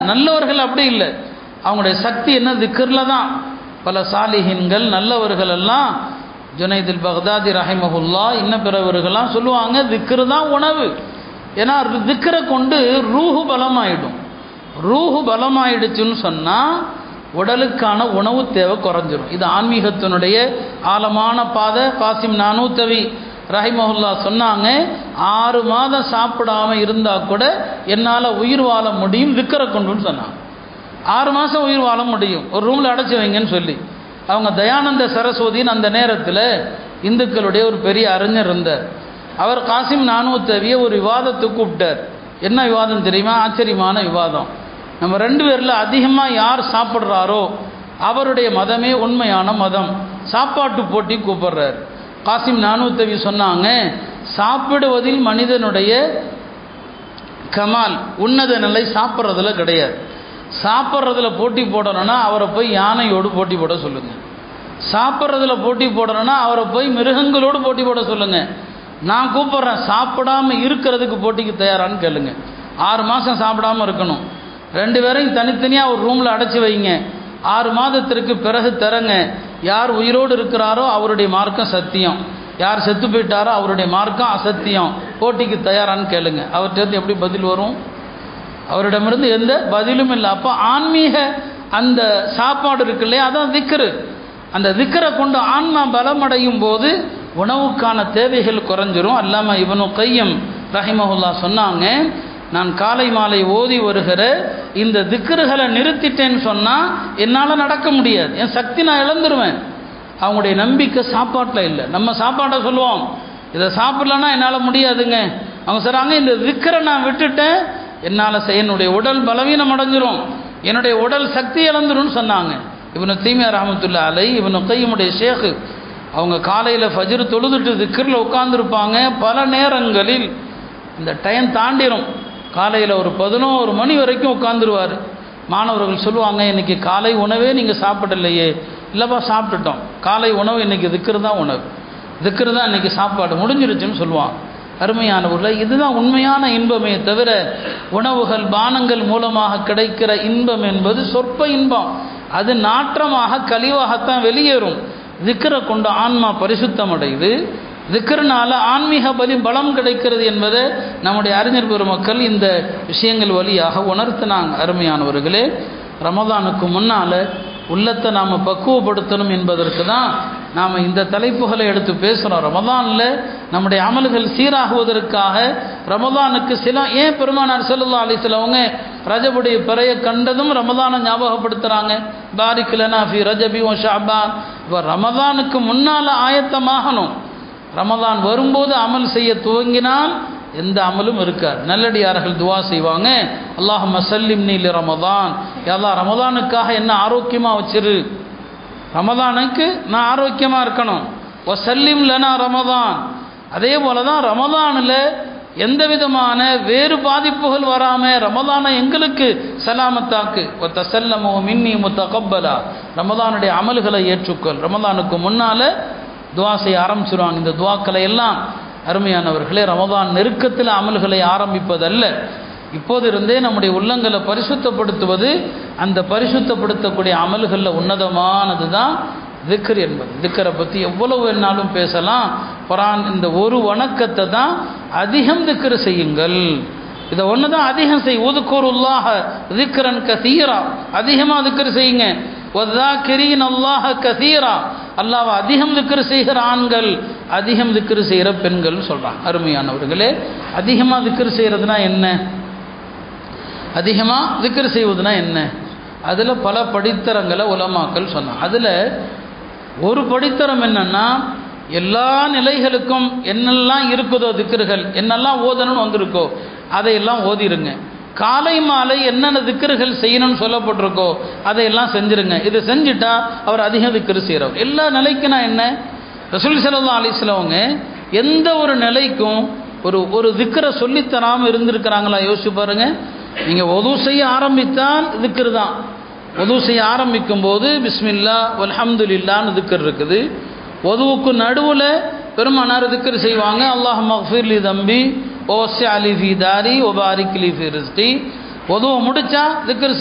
நல்லவர்கள் அப்படி இல்லை அவங்களுடைய சக்தி என்ன திக்கரில் தான் பல சாலிஹின்கள் நல்லவர்கள் எல்லாம் ஜுனைதில் பக்தாதி ரஹிமஹுல்லா இன்னும் பிறவர்கள்லாம் சொல்லுவாங்க திக்ரு தான் உணவு ஏன்னா திக்கரை கொண்டு ரூஹு பலமாயிடும் ரூஹு பலமாயிடுச்சுன்னு சொன்னால் உடலுக்கான உணவு தேவை குறைஞ்சிரும் இது ஆன்மீகத்தினுடைய ஆழமான பாதை காசிம் நானூத்தவி ரஹிமஹுல்லா சொன்னாங்க ஆறு மாதம் சாப்பிடாம இருந்தால் கூட என்னால் உயிர் வாழ முடியும் திக்கரை கொண்டுன்னு சொன்னாங்க ஆறு மாதம் உயிர் வாழ முடியும் ஒரு ரூமில் அடைச்சி வைங்கன்னு சொல்லி அவங்க தயானந்த சரஸ்வதின்னு அந்த நேரத்தில் இந்துக்களுடைய ஒரு பெரிய அறிஞர் இருந்தார் அவர் காசிம் நானூத்தவிய ஒரு விவாதத்துக்கு கூப்பிட்டார் என்ன விவாதம் தெரியுமா ஆச்சரியமான விவாதம் நம்ம ரெண்டு பேரில் அதிகமாக யார் சாப்பிட்றாரோ அவருடைய மதமே உண்மையான மதம் சாப்பாட்டு போட்டி கூப்பிடுறார் காசிம் நானூத்தவி சொன்னாங்க சாப்பிடுவதில் மனிதனுடைய கமால் உன்னத நிலை சாப்பிட்றதுல கிடையாது சாப்பிட்றதுல போட்டி போடணும்னா அவரை போய் யானையோடு போட்டி போட சொல்லுங்கள் சாப்பிட்றதுல போட்டி போடணும்னா அவரை போய் மிருகங்களோடு போட்டி போட சொல்லுங்கள் நான் கூப்பிட்றேன் சாப்பிடாம இருக்கிறதுக்கு போட்டிக்கு தயாரான்னு கேளுங்க ஆறு மாதம் சாப்பிடாம இருக்கணும் ரெண்டு பேரையும் தனித்தனியாக ஒரு ரூமில் அடைச்சி வைங்க ஆறு மாதத்திற்கு பிறகு தரங்க யார் உயிரோடு இருக்கிறாரோ அவருடைய மார்க்கம் சத்தியம் யார் செத்து போயிட்டாரோ அவருடைய மார்க்கம் அசத்தியம் போட்டிக்கு தயாரான்னு கேளுங்க அவர்கிட்ட எப்படி பதில் வரும் அவரிடமிருந்து எந்த பதிலும் இல்லை அப்போ ஆன்மீக அந்த சாப்பாடு இருக்கு இல்லையா அதான் திக்கரு அந்த திக்கரை கொண்டு ஆன்மா பலமடையும் போது உணவுக்கான தேவைகள் குறைஞ்சிரும் அல்லாம இவனு கையம் ரஹிமஹுல்லா சொன்னாங்க நான் காலை மாலை ஓதி வருகிற இந்த திக்கர்களை நிறுத்திட்டேன்னு சொன்னால் என்னால் நடக்க முடியாது என் சக்தி நான் இழந்துருவேன் அவங்களுடைய நம்பிக்கை சாப்பாட்டில் இல்லை நம்ம சாப்பாட்டை சொல்லுவோம் இதை சாப்பிடலன்னா என்னால் முடியாதுங்க அவங்க சொல்கிறாங்க இந்த திக்கரை நான் விட்டுட்டேன் என்னால் செய்ய என்னுடைய உடல் பலவீனம் அடைஞ்சிரும் என்னுடைய உடல் சக்தி இழந்துரும்னு சொன்னாங்க இவனு தீமியா ரஹமத்துல்லா அலை இவனு கையமுடைய ஷேக்கு அவங்க காலையில் ஃபஜ்ரு தொழுதுட்டு திக்கரில் உட்காந்துருப்பாங்க பல நேரங்களில் இந்த டைம் தாண்டிடும் காலையில் ஒரு பதினோரு மணி வரைக்கும் உட்காந்துருவார் மாணவர்கள் சொல்லுவாங்க இன்றைக்கி காலை உணவே நீங்கள் சாப்பிடலையே இல்லைப்பா சாப்பிட்டுட்டோம் காலை உணவு இன்றைக்கி திக்கரு தான் உணவு திக்கரு தான் இன்றைக்கி சாப்பாடு முடிஞ்சிருச்சுன்னு சொல்லுவாங்க அருமையானவர்கள் இதுதான் உண்மையான இன்பமே தவிர உணவுகள் பானங்கள் மூலமாக கிடைக்கிற இன்பம் என்பது சொற்ப இன்பம் அது நாற்றமாக கழிவாகத்தான் வெளியேறும் திக்கரை கொண்டு ஆன்மா பரிசுத்தம் அடையுது திக்கர்னால ஆன்மீக பலி பலம் கிடைக்கிறது என்பதை நம்முடைய அறிஞர் பெருமக்கள் இந்த விஷயங்கள் வழியாக உணர்த்தினாங்க அருமையானவர்களே ரமதானுக்கு முன்னால் உள்ளத்தை நாம் பக்குவப்படுத்தணும் என்பதற்கு தான் நாம் இந்த தலைப்புகளை எடுத்து பேசுகிறோம் ரமதானில் நம்முடைய அமல்கள் சீராகுவதற்காக ரமதானுக்கு சில ஏன் பெருமானார் செல்லுல்லா அலிஸ்லவங்க ரஜபுடைய பிறைய கண்டதும் ரமதானை ஞாபகப்படுத்துகிறாங்க பாரிக்கலனா ஃபி ரஜபி ஓ ஷாபான் இப்போ ரமதானுக்கு முன்னால் ஆயத்தமாகணும் ரமதான் வரும்போது அமல் செய்ய துவங்கினால் எந்த அமலும் இருக்கார் நல்லடியார்கள் துவா செய்வாங்க அல்லாஹ் மசல்லிம் நீல் ரமதான் எல்லா ரமதானுக்காக என்ன ஆரோக்கியமாக வச்சிரு ரமதானுக்கு நான் ஆரோக்கியமாக இருக்கணும் ஒ சல்லிம் லனா ரமதான் அதே போல தான் ரமதானில் எந்த விதமான வேறு பாதிப்புகள் வராமல் ரமதானை எங்களுக்கு சலாமத்தாக்கு ஒ தசல்லமோ மின்னி முத்த கப்பலா ரமதானுடைய அமல்களை ஏற்றுக்கொள் ரமதானுக்கு முன்னால் துவா செய்ய ஆரம்பிச்சிருவாங்க இந்த துவாக்களை எல்லாம் அருமையானவர்களே ரமதான் நெருக்கத்தில் அமல்களை ஆரம்பிப்பதல்ல இப்போது இருந்தே நம்முடைய உள்ளங்களை பரிசுத்தப்படுத்துவது அந்த பரிசுத்தப்படுத்தக்கூடிய அமல்களில் உன்னதமானது தான் திக்கர் என்பது திக்கரை பற்றி எவ்வளவு வேணாலும் பேசலாம் குரான் இந்த ஒரு வணக்கத்தை தான் அதிகம் திக்கர் செய்யுங்கள் இதை ஒன்று தான் அதிகம் செய் ஒதுக்கூருல்லாக திக்கரன் கசீரா அதிகமாக திக்கர் செய்யுங்க ஒதாக்கிரீன் அல்லாஹ கசீரா அல்லாவை அதிகம் திக்கர் செய்கிற ஆண்கள் அதிகம் திக்கர் செய்கிற பெண்கள் சொல்கிறாங்க அருமையானவர்களே அதிகமாக திக்கர் செய்கிறதுனா என்ன அதிகமாக திக்கர் செய்வதுனா என்ன அதில் பல படித்தரங்களை உலமாக்கல் சொன்னாங்க அதில் ஒரு படித்தரம் என்னன்னா எல்லா நிலைகளுக்கும் என்னெல்லாம் இருக்குதோ திக்கர்கள் என்னெல்லாம் ஓதணும்னு வந்திருக்கோ அதையெல்லாம் ஓதிருங்க காலை மாலை என்னென்ன திக்கர்கள் செய்யணும்னு சொல்லப்பட்டிருக்கோ அதையெல்லாம் செஞ்சுருங்க இதை செஞ்சுட்டா அவர் அதிகம் திக்கரு செய்கிறவர் எல்லா நிலைக்குனா என்ன ரசூல் சல்லா அலிஸ்லவங்க எந்த ஒரு நிலைக்கும் ஒரு ஒரு திக்கரை சொல்லித்தராமல் இருந்திருக்கிறாங்களா யோசிச்சு பாருங்க நீங்கள் உதவு செய்ய ஆரம்பித்தால் திக்கர் தான் உதவு செய்ய ஆரம்பிக்கும் போது பிஸ்மில்லா அல்ஹம்துலில்லான்னு திக்கர் இருக்குது உதவுக்கு நடுவில் பெருமானார் திக்கர் செய்வாங்க அல்லாஹ் மஃபீர்லி தம்பி ஓசி அலி ஃபி தாரி ஒபாரிக் லி ஃபி ரிஸ்டி உதவ முடிச்சா திக்ரு